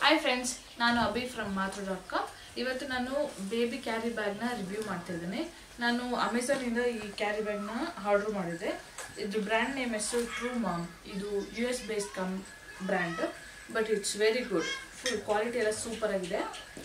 hi friends ನಾನು Abhi from Matru dot com ಇವತ್ತು ನಾನು ಬೇಬಿ ಕ್ಯಾರಿ ಬ್ಯಾಗ್ನ ರಿವ್ಯೂ ಮಾಡ್ತಾ ಇದ್ದೀನಿ ನಾನು ಅಮೆಝಾನಿಂದ ಈ ಕ್ಯಾರಿ ಬ್ಯಾಗ್ನ ಆರ್ಡರ್ ಮಾಡಿದ್ದೆ ಇದು ಬ್ರ್ಯಾಂಡ್ ನೇಮ್ ಹೆಸರು ಟ್ರೂ ಮಾಮ್ ಇದು U S based cum brand but it's very good full quality ಎಲ್ಲ ಸೂಪರ್ ಆಗಿದೆ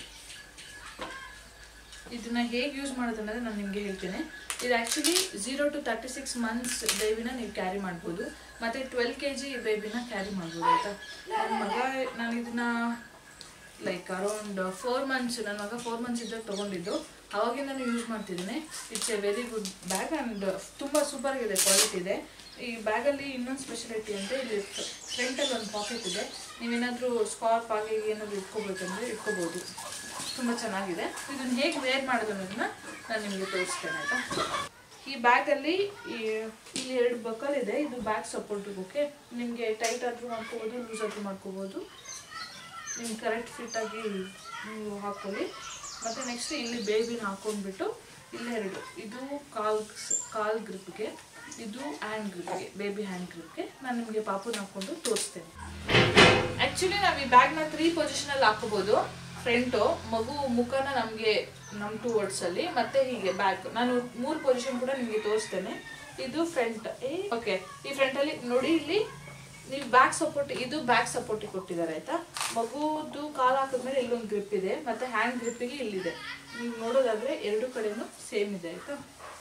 ಇದನ್ನ ಹೇಗೆ ಯೂಸ್ ಮಾಡೋದು ಅನ್ನೋದು ನಾನು ನಿಮಗೆ ಹೇಳ್ತೇನೆ ಇದು actually zero to thirty six months ಬೇಬಿನ ನೀವು ಕ್ಯಾರಿ ಮಾಡ್ಬೋದು ಮತ್ತು ಟ್ವೆಲ್ ಕೆ ಜಿ ಬೇಬಿನ ಕ್ಯಾರಿ ಮಾಡ್ಬೋದು ಆಯಿತಾ ನನ್ನ ಮಗ ನಾನು ಇದನ್ನ ಲೈಕ್ ಅರೌಂಡ್ ಫೋರ್ ಮಂತ್ಸ್ ನನ್ನ ಮಗ ಫೋರ್ ಮಂತ್ಸ್ ಇದ್ದಾಗ ತೊಗೊಂಡಿದ್ದು ಅವಾಗಿಂದನೂ ಯೂಸ್ ಮಾಡ್ತಿದ್ದೀನಿ it's a very good bag and ತುಂಬ ಸೂಪರ್ ಆಗಿದೆ ಕ್ವಾಲಿಟಿ ಇದೆ ಈ ಬ್ಯಾಗಲ್ಲಿ ಇನ್ನೊಂದು ಸ್ಪೆಷಾಲಿಟಿ ಅಂದರೆ ಇಲ್ಲಿ ಫ್ರಂಟಲ್ಲಿ ಒಂದು ಪಾಕೆಟ್ ಇದೆ ನೀವೇನಾದರೂ ಸ್ಕಾರ್ಪ್ ಆಗಿ ಏನಾದರೂ ಇಟ್ಕೋಬೇಕಂದ್ರೆ ಇಟ್ಕೋಬೋದು ತುಂಬ ಚೆನ್ನಾಗಿದೆ ಇದನ್ನು ಹೇಗೆ ವೇರ್ ಮಾಡೋದು ಅನ್ನೋದನ್ನ ನಾನು ನಿಮಗೆ ತೋರಿಸ್ತೇನೆ ಆಯಿತಾ ಈ ಬ್ಯಾಗಲ್ಲಿ ಈ ಇಲ್ಲಿ ಎರಡು ಬಕಲ್ ಇದೆ ಇದು ಬ್ಯಾಗ್ ಸಪೋರ್ಟಿಗೆ ಓಕೆ ನಿಮಗೆ ಟೈಟ್ ಆದರೂ ಮಾಡ್ಕೋಬೋದು ಲೂಸ್ ಆದರೂ ಮಾಡ್ಕೋಬೋದು ನಿಮ್ಗೆ ಕರೆಕ್ಟ್ ಫಿಟ್ಟಾಗಿ ನೀವು ಹಾಕ್ಕೊಳ್ಳಿ ಮತ್ತು ನೆಕ್ಸ್ಟ್ ಇಲ್ಲಿ ಬೇಬಿನ ಹಾಕ್ಕೊಂಡ್ಬಿಟ್ಟು ಇಲ್ಲೇ ಎರಡು ಇದು ಕಾಲ್ ಕಾಲ್ ಗ್ರಿಪ್ಗೆ ಇದು ಹ್ಯಾಂಡ್ ಗ್ರಿಪ್ಗೆ ಬೇಬಿ ಹ್ಯಾಂಡ್ ಗ್ರಿಪ್ಗೆ ನಾನು ನಿಮಗೆ ಪಾಪುನ ಹಾಕ್ಕೊಂಡು ತೋರಿಸ್ತೇನೆ ಆ್ಯಕ್ಚುಲಿ ನಾವು ಈ ಬ್ಯಾಗ್ನ ತ್ರೀ ಪೊಸಿಷನಲ್ಲಿ ಹಾಕೋಬೋದು ಫ್ರಂಟು ಮಗು ಮುಖನ ನಮಗೆ ನಮ್ಮ ಟೂ ವರ್ಡ್ಸಲ್ಲಿ ಮತ್ತೆ ಹೀಗೆ ಬ್ಯಾಕ್ ನಾನು ಮೂರು ಪೊಸಿಷನ್ ಕೂಡ ನಿಮಗೆ ತೋರಿಸ್ತೇನೆ ಇದು ಫ್ರಂಟ್ ಏ ಓಕೆ ಈ ಫ್ರಂಟಲ್ಲಿ ನೋಡಿ ಇಲ್ಲಿ ನೀವು ಬ್ಯಾಕ್ ಸಪೋರ್ಟ್ ಇದು ಬ್ಯಾಕ್ ಸಪೋರ್ಟಿಗೆ ಕೊಟ್ಟಿದ್ದಾರೆ ಆಯ್ತಾ ಮಗುದು ಕಾಲು ಹಾಕಿದ್ಮೇಲೆ ಇಲ್ಲೊಂದು ಗ್ರಿಪ್ ಇದೆ ಮತ್ತೆ ಹ್ಯಾಂಡ್ ಗ್ರಿಪ್ಪಿಗೆ ಇಲ್ಲಿದೆ ನೀವು ನೋಡೋದಾದ್ರೆ ಎರಡು ಕಡೆನೂ ಸೇಮ್ ಇದೆ ಆಯ್ತಾ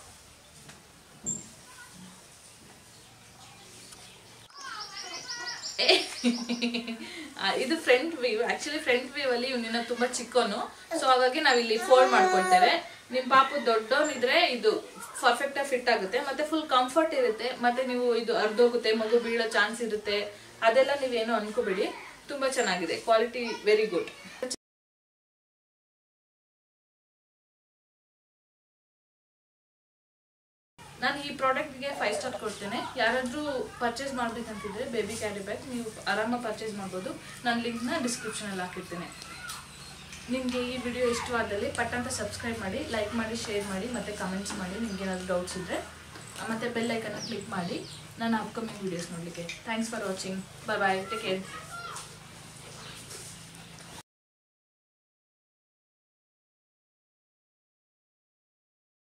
ಏ, ಆ, ಇದು front view actually front view ಅಲ್ಲಿ ಇವನಿನ್ನ ತುಂಬಾ ಚಿಕ್ಕವನು ಸೊ ಹಾಗಾಗಿ ನಾವ್ ಇಲ್ಲಿ ಫೋಲ್ಡ್ ಮಾಡ್ಕೊಳ್ತೇವೆ ನಿಮ್ ಪಾಪು ದೊಡ್ಡವನಿದ್ರೆ ಇದು ಪರ್ಫೆಕ್ಟ್ ಆಗಿ ಫಿಟ್ ಆಗುತ್ತೆ ಮತ್ತೆ ಫುಲ್ ಕಂಫರ್ಟ್ ಇರುತ್ತೆ ಮತ್ತೆ ನೀವು ಇದು ಅರ್ಧೋಗುತ್ತೆ ಮಗು ಬೀಳೋ ಚಾನ್ಸ್ ಇರುತ್ತೆ ಅದೆಲ್ಲ ನೀವೇನು ಅನ್ಕೋಬೇಡಿ ತುಂಬಾ ಚೆನ್ನಾಗಿದೆ ಕ್ವಾಲಿಟಿ ವೆರಿ ಗುಡ್ ನಾನು ಈ ಪ್ರಾಡಕ್ಟ್ಗೆ ಫೈವ್ ಸ್ಟಾರ್ ಕೊಡ್ತೇನೆ ಯಾರಾದರೂ ಪರ್ಚೇಸ್ ಮಾಡ್ಬೇಕಂತಿದ್ರೆ ಬೇಬಿ ಕ್ಯಾರಿ ಬ್ಯಾಗ್ ನೀವು ಆರಾಮಾಗಿ ಪರ್ಚೇಸ್ ಮಾಡ್ಬೋದು ನಾನು ಲಿಂಕ್ನ ಡಿಸ್ಕ್ರಿಪ್ಷನಲ್ಲಿ ಹಾಕಿರ್ತೇನೆ ನಿಮಗೆ ಈ ವಿಡಿಯೋ ಇಷ್ಟವಾದಲ್ಲಿ ಪಟ್ಟಂತ ಸಬ್ಸ್ಕ್ರೈಬ್ ಮಾಡಿ ಲೈಕ್ ಮಾಡಿ ಶೇರ್ ಮಾಡಿ ಮತ್ತು ಕಮೆಂಟ್ಸ್ ಮಾಡಿ ನಿಮ್ಗೆ ಏನಾದರೂ ಡೌಟ್ಸ್ ಇದ್ದರೆ ಮತ್ತು ಬೆಲ್ ಐಕನ್ನ ಕ್ಲಿಕ್ ಮಾಡಿ ನನ್ನ ಅಪ್ಕಮಿಂಗ್ ವೀಡಿಯೋಸ್ ನೋಡಲಿಕ್ಕೆ thanks for watching bye bye take care